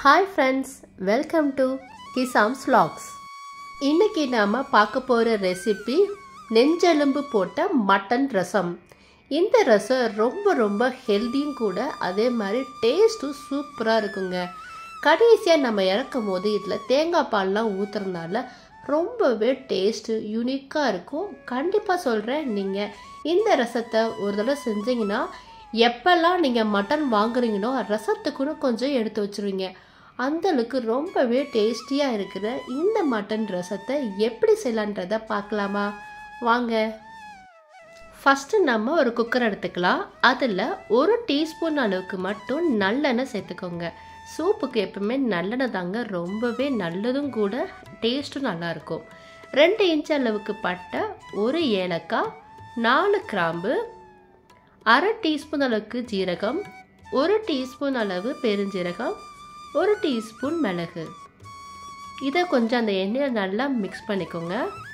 hi friends welcome to கிசாம்ஸ் vlogs இன்னைக்கு நாம் பார்க்க போகிற ரெசிபி நெஞ்செலும்பு போட்ட மட்டன் ரசம் இந்த ரசம் ரொம்ப ரொம்ப ஹெல்த்தியும் கூட அதே மாதிரி டேஸ்ட்டும் சூப்பராக இருக்குங்க கடைசியாக நம்ம இறக்கும் போது இதில் தேங்காய் பால்லாம் ஊற்றுறதுனால ரொம்பவே டேஸ்ட்டு யூனிக்காக இருக்கும் கண்டிப்பாக சொல்கிறேன் நீங்கள் இந்த ரசத்தை ஒரு தடவை செஞ்சீங்கன்னா எப்பெல்லாம் நீங்கள் மட்டன் வாங்குறீங்களோ ரசத்துக்குன்னு கொஞ்சம் எடுத்து வச்சுருவீங்க அந்தளவுக்கு ரொம்பவே டேஸ்டியாக இருக்கிற இந்த மட்டன் ரசத்தை எப்படி செய்யலான்றதை பார்க்கலாமா வாங்க ஃபஸ்ட்டு நம்ம ஒரு குக்கர் எடுத்துக்கலாம் அதில் ஒரு டீஸ்பூன் அளவுக்கு மட்டும் நல்லெண்ணெய் சேர்த்துக்கோங்க சூப்புக்கு எப்பவுமே நல்லெண்ணெய் தாங்க ரொம்பவே நல்லதும் கூட டேஸ்ட்டும் நல்லாயிருக்கும் ரெண்டு இன்ச் அளவுக்கு பட்டை ஒரு ஏலக்காய் நாலு கிராம்பு அரை டீஸ்பூன் அளவுக்கு ஜீரகம் ஒரு டீஸ்பூன் அளவு பெருஞ்சீரகம் ஒரு டீஸ்பூன் மிளகு இதை கொஞ்சம் அந்த எண்ணெயில் நல்லா மிக்ஸ் பண்ணிக்கோங்க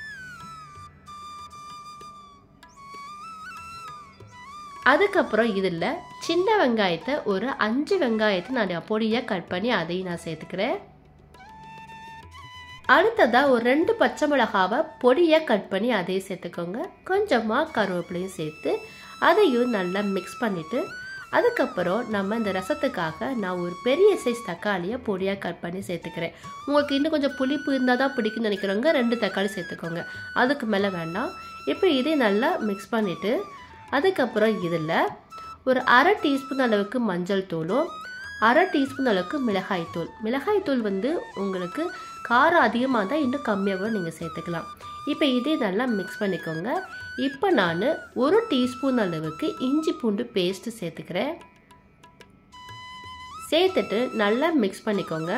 அதுக்கப்புறம் இதில் சின்ன வெங்காயத்தை ஒரு அஞ்சு வெங்காயத்தை நான் பொடியாக கட் பண்ணி அதையும் நான் சேர்த்துக்கிறேன் அடுத்ததாக ஒரு ரெண்டு பச்சை மிளகாவை பொடியாக கட் பண்ணி அதையும் சேர்த்துக்கோங்க கொஞ்சமாக கருவேப்பிலையும் சேர்த்து அதையும் நல்லா மிக்ஸ் பண்ணிவிட்டு அதுக்கப்புறம் நம்ம இந்த ரசத்துக்காக நான் ஒரு பெரிய சைஸ் தக்காளியை பொடியாக கட் பண்ணி சேர்த்துக்கிறேன் உங்களுக்கு இன்னும் கொஞ்சம் புளிப்பு இருந்தால் தான் பிடிக்கும்னு நினைக்கிறவங்க ரெண்டு தக்காளி சேர்த்துக்கோங்க அதுக்கு மேலே வேண்டாம் இப்போ இதை நல்லா மிக்ஸ் பண்ணிவிட்டு அதுக்கப்புறம் இதில் ஒரு அரை டீஸ்பூன் அளவுக்கு மஞ்சள் தூளும் அரை டீஸ்பூன் அளவுக்கு மிளகாய் தூள் மிளகாய் தூள் வந்து உங்களுக்கு காரம் அதிகமாக இருந்தால் இன்னும் கம்மியாக நீங்கள் சேர்த்துக்கலாம் இப்போ இதே நல்லா மிக்ஸ் பண்ணிக்கோங்க இப்போ நான் ஒரு டீஸ்பூன் அளவுக்கு இஞ்சி பூண்டு பேஸ்ட்டு சேர்த்துக்கிறேன் சேர்த்துட்டு நல்லா மிக்ஸ் பண்ணிக்கோங்க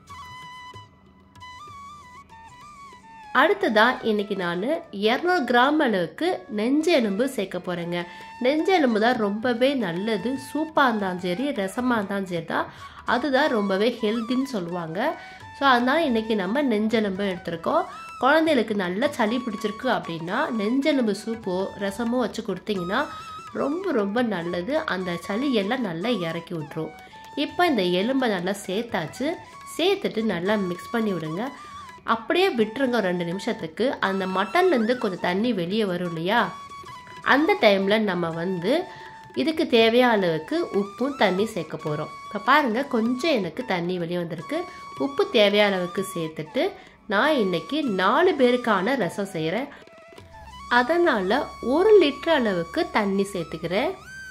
அடுத்ததாக இன்றைக்கி நான் இரநூறு கிராம் அளவுக்கு நெஞ்சு எலும்பு சேர்க்க போகிறேங்க நெஞ்சு எலும்பு தான் ரொம்பவே நல்லது சூப்பாக இருந்தாலும் சரி ரசமாக இருந்தாலும் சரி தான் அதுதான் ரொம்பவே ஹெல்த்தின்னு சொல்லுவாங்க ஸோ அதனால் இன்றைக்கி நம்ம நெஞ்செலும்பு எடுத்திருக்கோம் குழந்தைகளுக்கு நல்லா சளி பிடிச்சிருக்கு அப்படின்னா நெஞ்செலும்பு சூப்போ ரசமோ வச்சு கொடுத்தீங்கன்னா ரொம்ப ரொம்ப நல்லது அந்த சளி எல்லாம் நல்லா இறக்கி விட்ரும் இப்போ இந்த எலும்பை நல்லா சேர்த்தாச்சு சேர்த்துட்டு நல்லா மிக்ஸ் பண்ணி விடுங்க அப்படியே விட்டுருங்க ரெண்டு நிமிஷத்துக்கு அந்த மட்டன்லேருந்து கொஞ்சம் தண்ணி வெளியே வரும் இல்லையா அந்த டைமில் நம்ம வந்து இதுக்கு தேவையான அளவுக்கு உப்பும் தண்ணி சேர்க்க போகிறோம் இப்போ பாருங்கள் கொஞ்சம் எனக்கு தண்ணி வெளியே வந்திருக்கு உப்பு தேவையான அளவுக்கு சேர்த்துட்டு நான் இன்றைக்கி நாலு பேருக்கான ரசம் செய்கிறேன் அதனால் ஒரு லிட்டர் அளவுக்கு தண்ணி சேர்த்துக்கிறேன்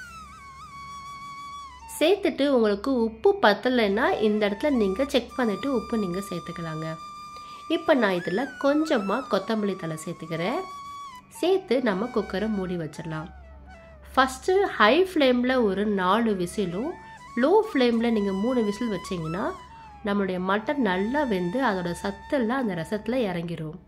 சேர்த்துட்டு உங்களுக்கு உப்பு பத்தலைன்னா இந்த இடத்துல நீங்கள் செக் பண்ணிவிட்டு உப்பு நீங்கள் சேர்த்துக்கலாங்க இப்போ நான் இதில் கொஞ்சமாக கொத்தமல்லி தலை சேர்த்துக்கிறேன் சேர்த்து நம்ம குக்கரை மூடி வச்சிடலாம் ஃபஸ்ட்டு ஹை ஃப்ளேமில் ஒரு நாலு விசிலும் லோ ஃப்ளேமில் நீங்கள் மூணு விசில் வச்சிங்கன்னா நம்மளுடைய மட்டன் நல்லா வெந்து அதோட சத்தெல்லாம் அந்த ரசத்தில் இறங்கிடும்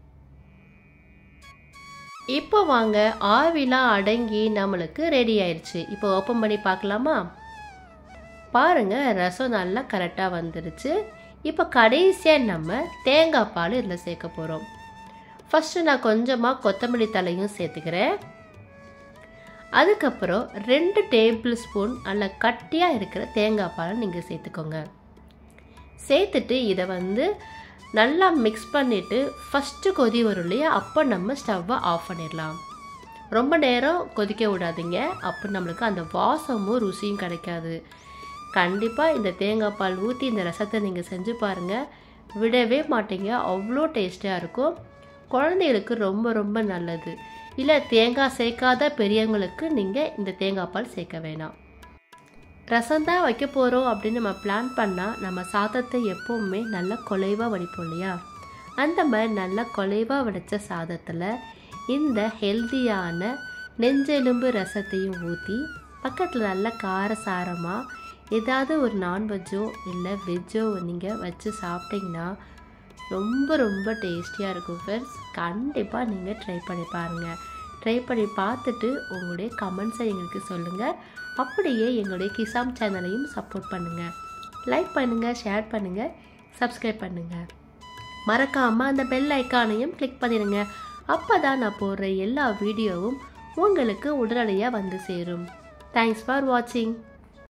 இப்போ வாங்க ஆவிலாம் அடங்கி நம்மளுக்கு ரெடி ஆயிடுச்சு இப்போ ஓப்பன் பண்ணி பார்க்கலாமா பாருங்கள் ரசம் நல்லா கரெக்டாக வந்துருச்சு இப்போ கடைசியாக நம்ம தேங்காய் பால் இதில் சேர்க்க போகிறோம் ஃபஸ்ட்டு நான் கொஞ்சமாக கொத்தமல்லி தலையும் சேர்த்துக்கிறேன் அதுக்கப்புறம் ரெண்டு டேபிள் ஸ்பூன் நல்ல கட்டியாக இருக்கிற தேங்காய் பாலை நீங்கள் சேர்த்துக்கோங்க சேர்த்துட்டு இதை வந்து நல்லா மிக்ஸ் பண்ணிவிட்டு ஃபஸ்ட்டு கொதி வரும் இல்லையா அப்போ நம்ம ஸ்டவ்வை ஆஃப் பண்ணிடலாம் ரொம்ப நேரம் கொதிக்க விடாதீங்க அப்போ நம்மளுக்கு அந்த வாசமும் ருசியும் கிடைக்காது கண்டிப்பாக இந்த தேங்காய் பால் ஊற்றி இந்த ரசத்தை நீங்கள் செஞ்சு பாருங்கள் விடவே மாட்டீங்க அவ்வளோ டேஸ்ட்டாக இருக்கும் குழந்தைகளுக்கு ரொம்ப ரொம்ப நல்லது இல்லை தேங்காய் சேர்க்காத பெரியவங்களுக்கு நீங்கள் இந்த தேங்காய் பால் சேர்க்க வேணாம் ரசம் தான் வைக்க போகிறோம் அப்படின்னு நம்ம பிளான் பண்ணால் நம்ம சாதத்தை எப்போவுமே நல்லா குலைவாக வடிப்போம் இல்லையா அந்த மாதிரி நல்லா குலைவாக வடித்த சாதத்தில் இந்த ஹெல்த்தியான நெஞ்செலும்பு ரசத்தையும் ஊற்றி பக்கத்தில் நல்லா காரசாரமாக ஏதாவது ஒரு நான்வெஜ்ஜோ இல்லை வெஜ்ஜோ நீங்கள் வச்சு சாப்பிட்டீங்கன்னா ரொம்ப ரொம்ப டேஸ்டியாக இருக்கும் ஃப்ரெண்ட்ஸ் கண்டிப்பாக நீங்கள் ட்ரை பண்ணி பாருங்கள் ட்ரை பண்ணி பார்த்துட்டு உங்களுடைய கமெண்ட்ஸை எங்களுக்கு சொல்லுங்கள் அப்படியே எங்களுடைய கிசாம் சேனலையும் சப்போர்ட் பண்ணுங்கள் லைக் பண்ணுங்கள் ஷேர் பண்ணுங்கள் சப்ஸ்கிரைப் பண்ணுங்கள் மறக்காமல் அந்த பெல் ஐக்கானையும் கிளிக் பண்ணிடுங்க அப்போ தான் நான் போடுற எல்லா வீடியோவும் உங்களுக்கு உடனடியாக வந்து சேரும் தேங்க்ஸ் ஃபார் வாட்சிங்